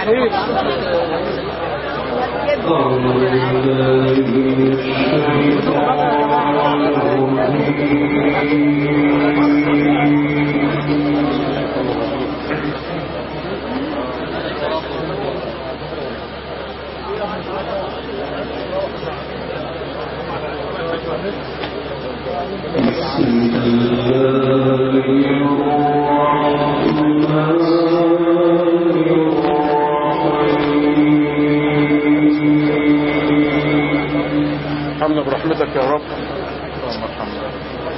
ارحمنا برحمتك يا رب اللهم ارحمنا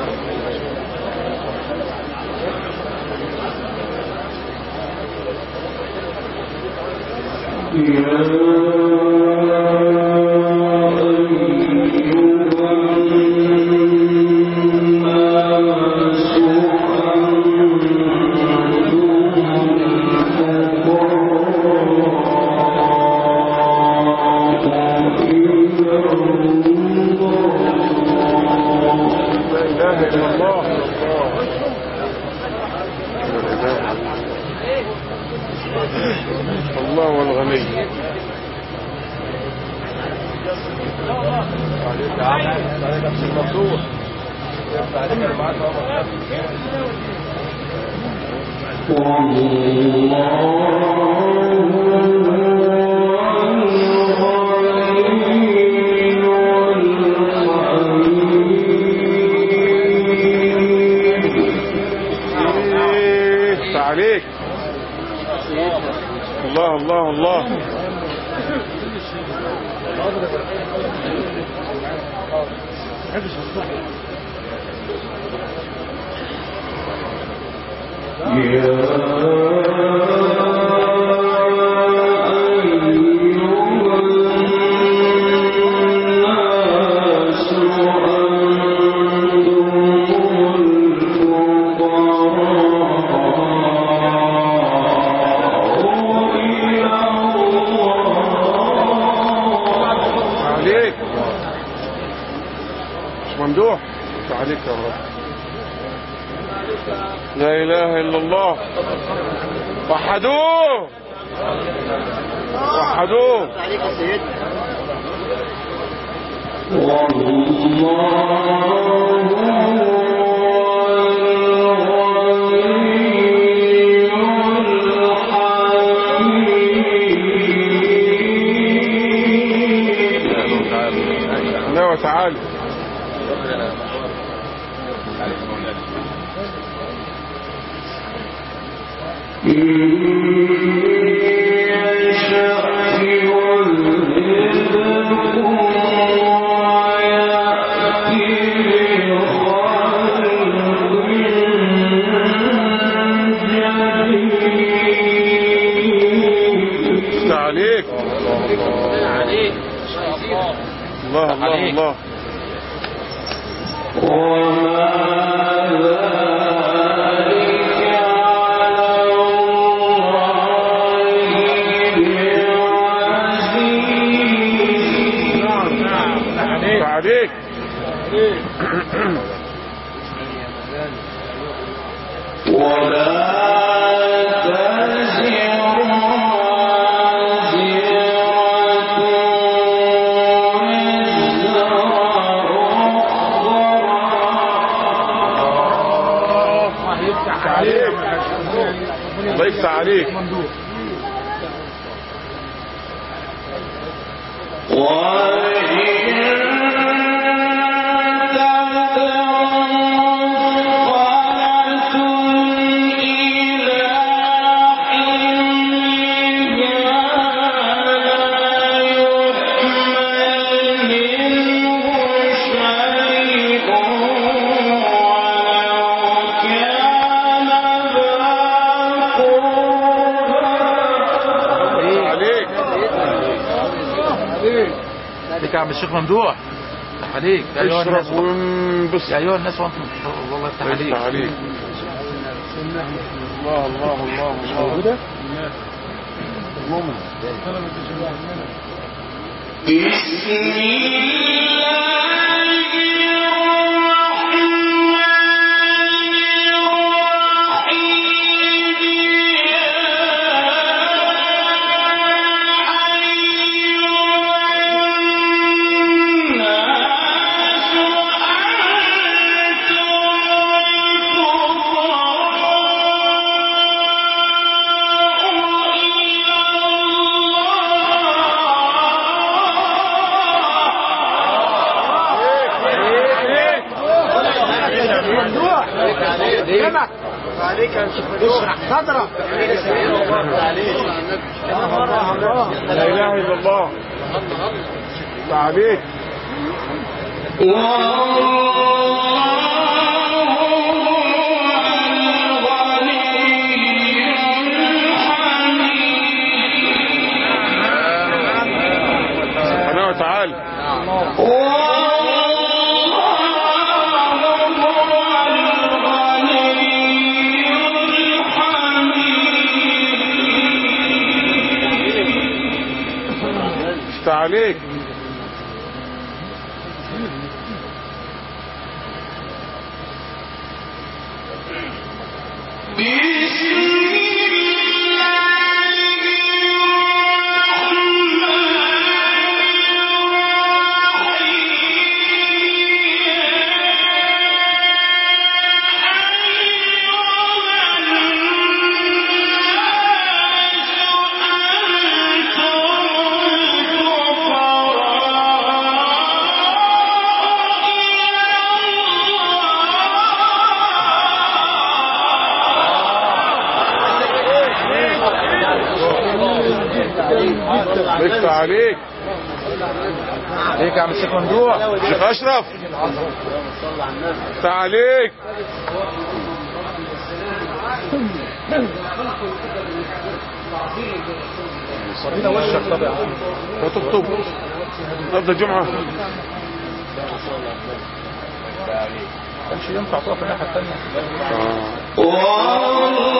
لا اله الا الله الله والغني إيه، عليك الله الله الله عليك مش ممدوح عليك يا رب لا اله الا الله وحدوه وحدوه عليك يا سيدي لا وتعالى عليك عليك ان شاء الله الله الله الله عليك عليك الله يفتح عليك عليك عليك يا عم الشيخ ممدوح يفتح عليك يا ايها الناس اشرب وانبسط يا ايها الناس وانتم والله يفتح الله عليك يفتح عليك الله الله الله مش موجودة؟ خضرة لا اله الا الله عليك سبحانه وتعالى مش عليك مش عليك عليك يا عم الشيخ ممدوح شيخ اشرف عليك صلينا وشك طب يا عم وتخطب نبدا الجمعه كانش ينفع تقف الناحيه الثانيه آه.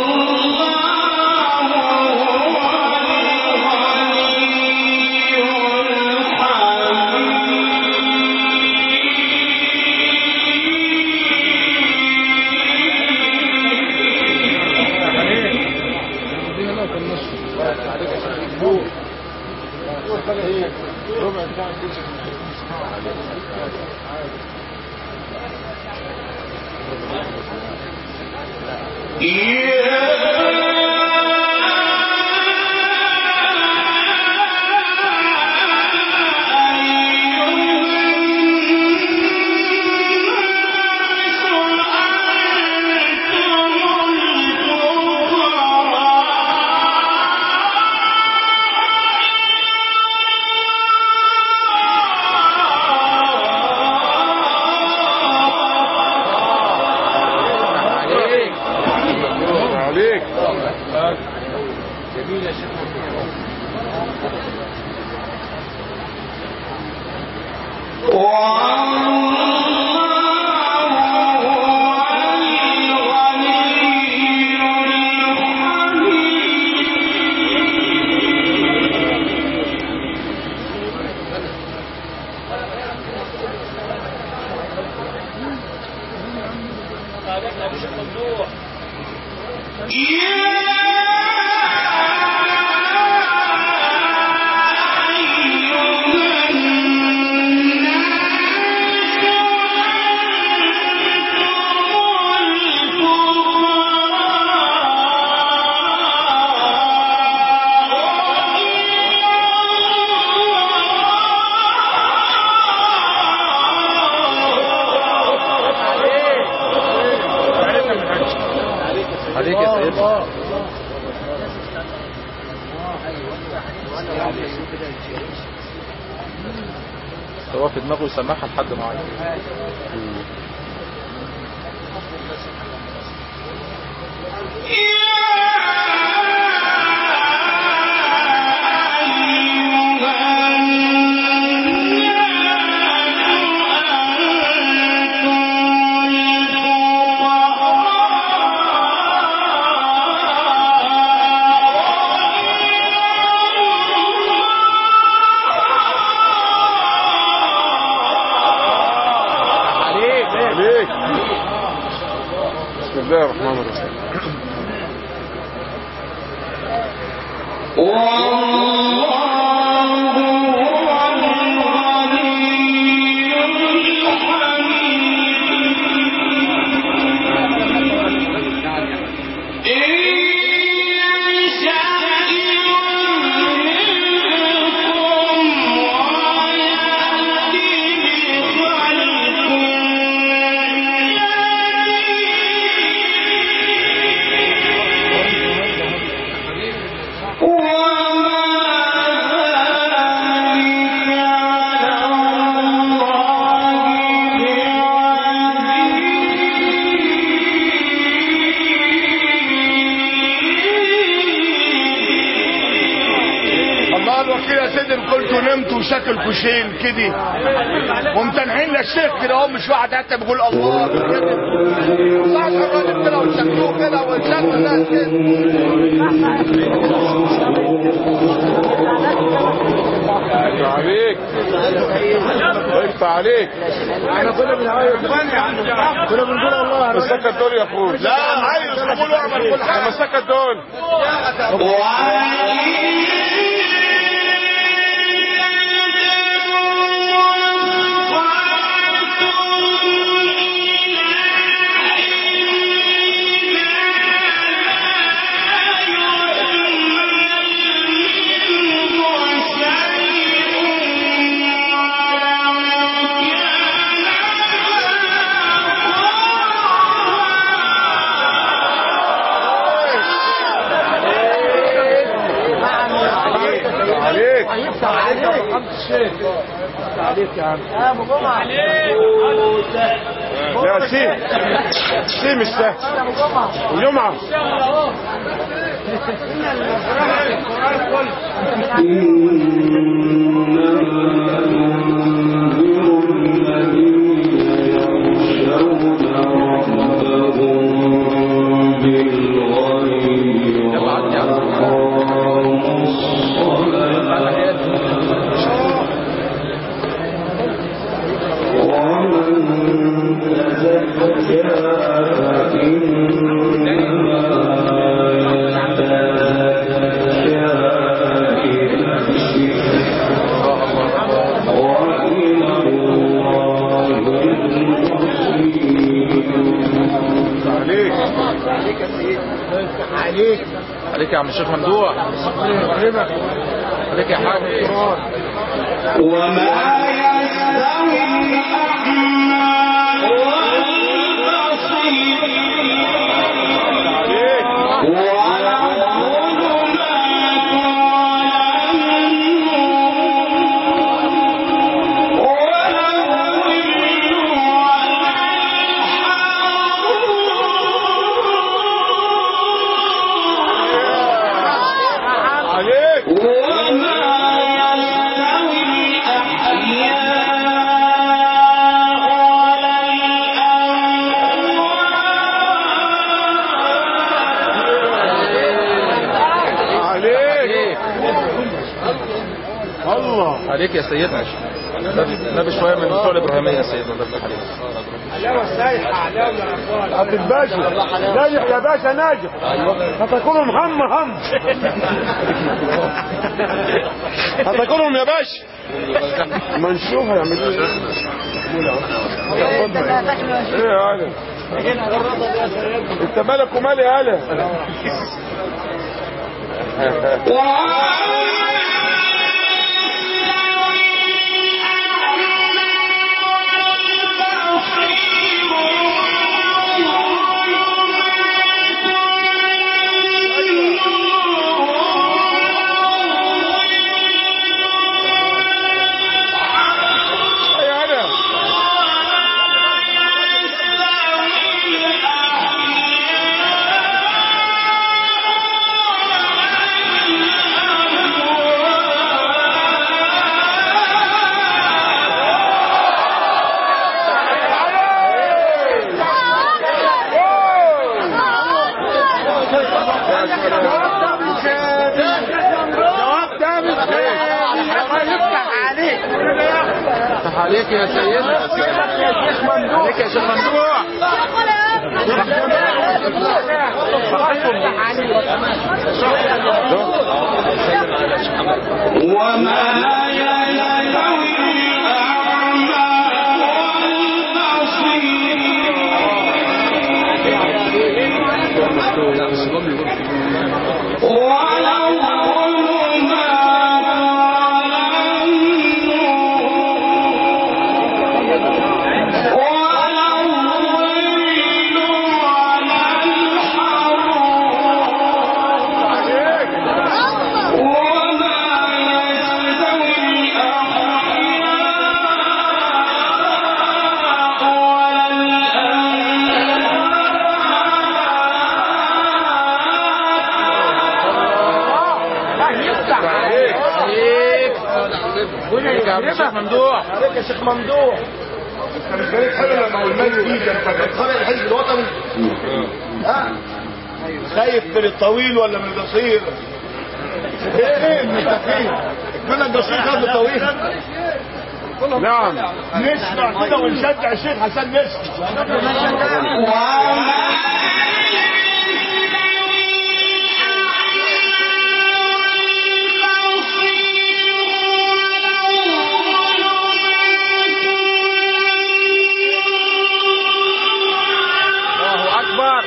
عليك عليك جميل يا شيخ عليك يا سيدنا هو في دماغه يسمعها لحد معين عليك عليك بسم الله الرحمن الرحيم Yeah. الله الوكيل يا سيدي إن كنتوا نمتوا وشكل كوشين كده ممتنعين للشيخ كده هو مش واحد حتى بيقول الله كده صح الراجل كده وشكلوه كده وشكل الناس كده يفتح عليك يفتح عليك كنا بنقول الله مسكت دول يا اخوي لا عايز قول واعمل كل حاجه مسكت دول عليك لا سيم سيم السهل وجمعة عليك عليك يا عم الشيخ ممدوح عليك يا حاج وما يستوي الأعمى والبصير عليك ولا الظلمات ولا النور ولا الظل ولا الحرور عليك وما يستوي الأحياء ولا عليك الله عليك يا سيدنا نبي شويه من بتوع الابراهيميه يا سيدنا الله يفتح عليك عبد الباشا ناجح يا باشا ناجح هتاكلهم هم هم هتاكلهم يا باشا ما نشوفها يعملوا ايه ايه يا علي انت مالك ومالي يا علي يا علي يفتح عليك يا سيدنا عليك يا شيخ ممدوح وما يستوي الأعمى والبصير ولا الظلمات ولا النور ولا الظل ولا الحرور وما يستوي عليك يا عم الشيخ ممدوح عليك يا شيخ ممدوح انت مش جاي حلو لما والمال دي انت بتتخانق الحزب الوطني ها خايف من الطويل ولا من القصير ايه من التخين من القصير خد الطويل نعم نسمع كده ونشجع الشيخ حسن مسكي الله اكبر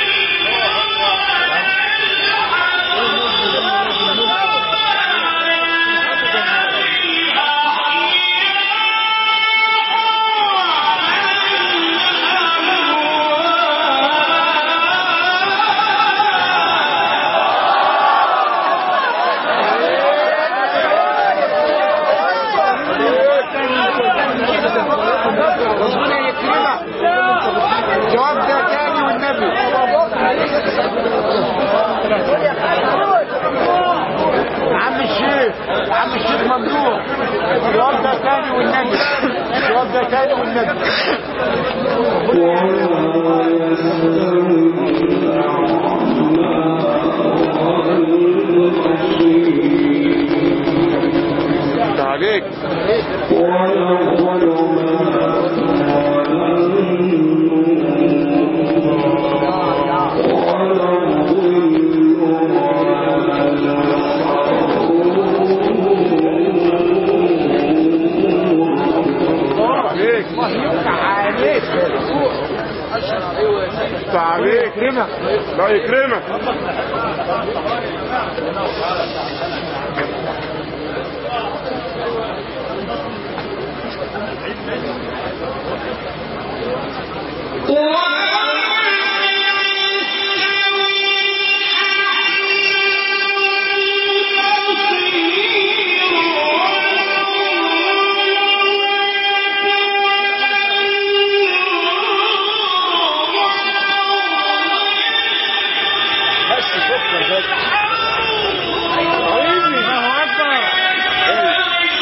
ربنا يكرمك الجواب ده تاني والنبي عم الشيخ عم الشيخ ممدوح الجواب ده تاني والنبي الجواب ده تاني والنبي انت عليك عليك عليك انت عليك يكرمك لا يكرمك بس شكرا بس الله اكبر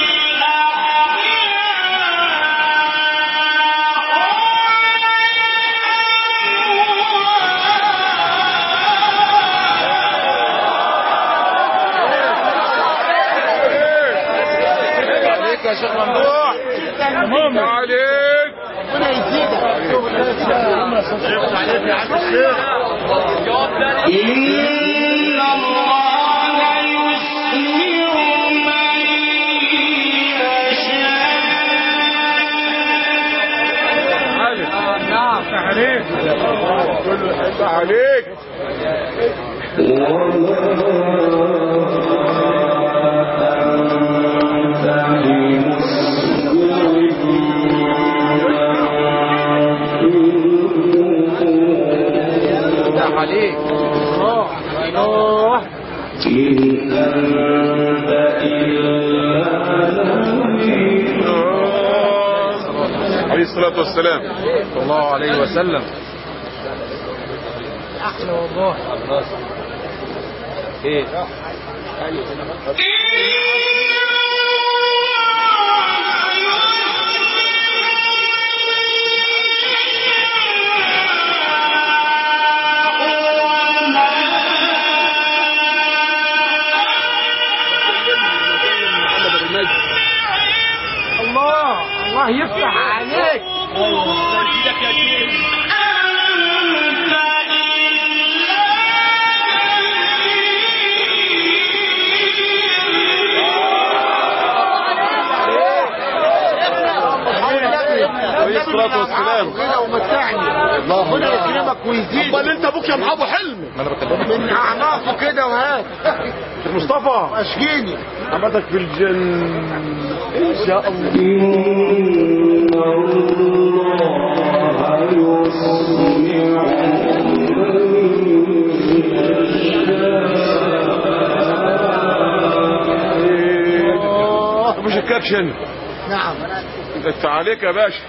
عليك يا شيخ ممدوح انت عليك ربنا يزيدك إن الله يسمع من يشاء نعم عليك انت عليك ده عليك الله الله عليه الصلاة والسلام صلى الله عليه وسلم احلى والله ايه الله الله يفتح عليك عليه الصلاة والسلام كده ومتعني ربنا يكرمك ويزيدك امال انت ابوك يا محمد حلمي من اعماقه كده وهات مصطفى اشجيني حمدك في الجنة ان شاء الله مش الكابشن نعم انت عليك يا باشا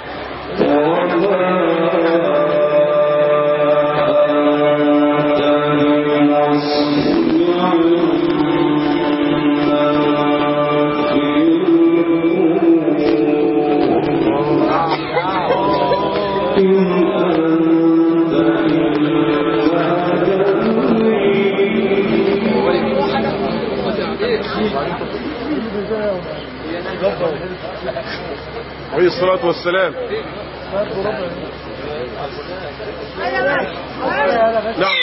عليه الصلاة والسلام نعم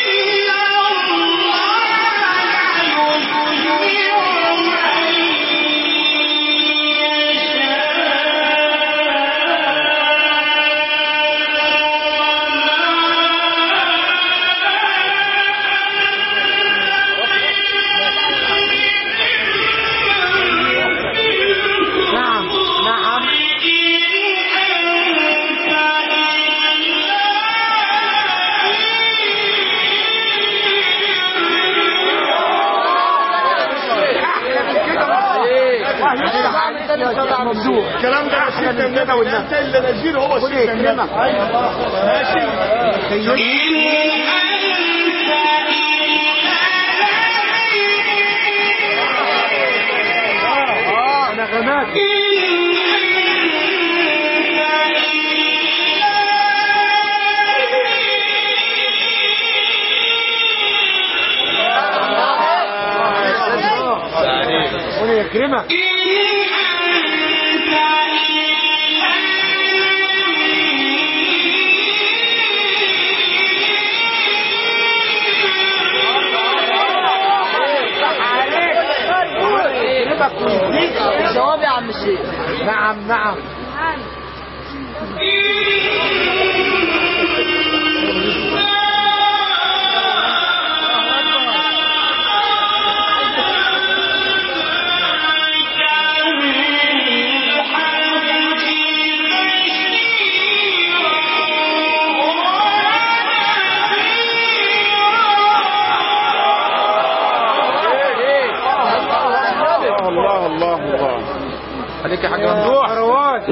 نعم نعم ممدوح الكلام ده نسيت مننا والناس اللي نزيله هو خد السيد يكرمك ماشي نغمات خد يكرمك يكرمك ويديك الجواب يا عم الشيخ نعم نعم الله الله الله عليك يا حاج ممدوح رواد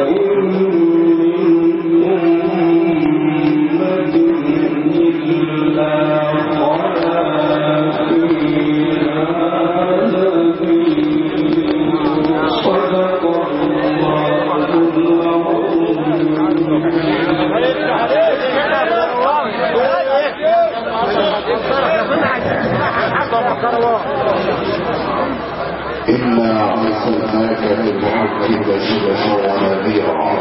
إنا أرسلناك بالحق بشيرا ونذيرا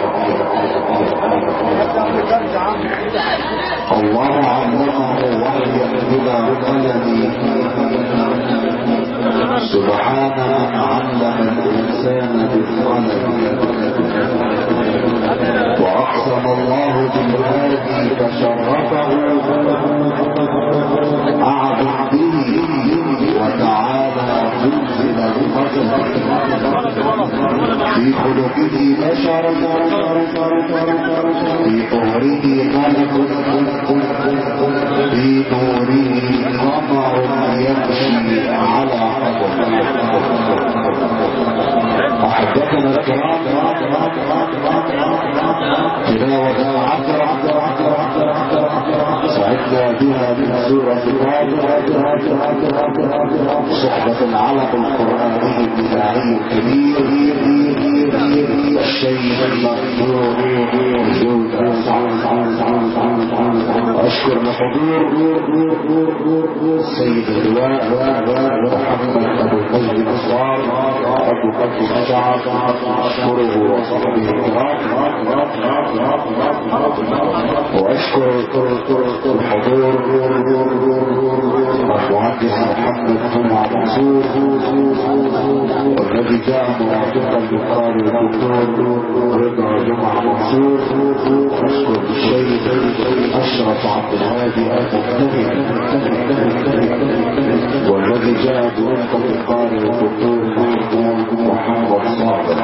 الله علمه وحيا بلا قلم سبحان من علم الإنسان بالقلم وأقسم الله بالهادي فشرفه أعبد به وتعالى منزل القدر في خلقه بشر في طهره ملك في نوره قمر يمشي على قدر أحبتنا الكرام تلاوة عشر سعدنا بها من سورة صحبة العلق القرآني البداعي الكبير الشيخ المقدور جودة أشكر لحضور السيد اللواء محمد أبو القيم الصار أبو قد أشعر أشكره وصحبه الكرام وأشكر الحضور المهندس محمد جمعة منصور والذي جاء مرافقا لقارئ الدكتور رضا جمعة منصور أشكر الشيخ أشرف عبد الهادي المجتهد والذي جاء برفقة القارئ الدكتور محمد صادق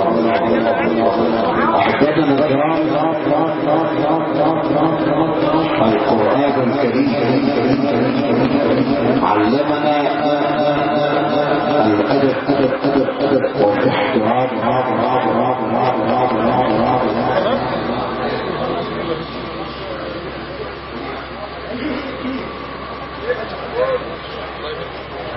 أحبتنا الكرام القرآن الكريم علمنا الأدب أدب أدب أدب والاحترام